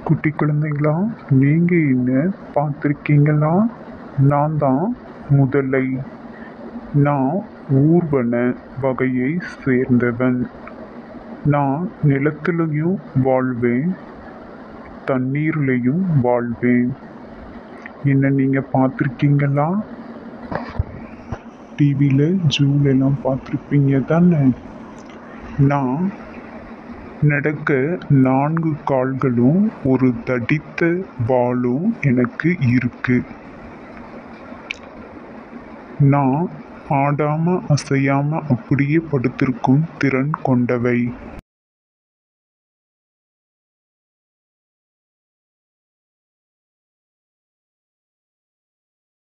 குட்டி குழந்தைங்களா நீங்கள் என்ன பார்த்துருக்கீங்களா நான் தான் முதலை நான் ஊர்வன வகையை சேர்ந்தவன் நான் நிலத்துலையும் வாழ்வேன் தண்ணீர்லையும் வாழ்வேன் என்ன நீங்கள் பார்த்துருக்கீங்களா டிவியில் ஜூலெல்லாம் பார்த்துருப்பீங்க தானே நான் நடக்க நான்கு கால்களும் ஒரு தடித்த வாலும் எனக்கு இருக்கு நான் ஆடாம அசையாம அப்படியே படுத்திருக்கும் திறன் கொண்டவை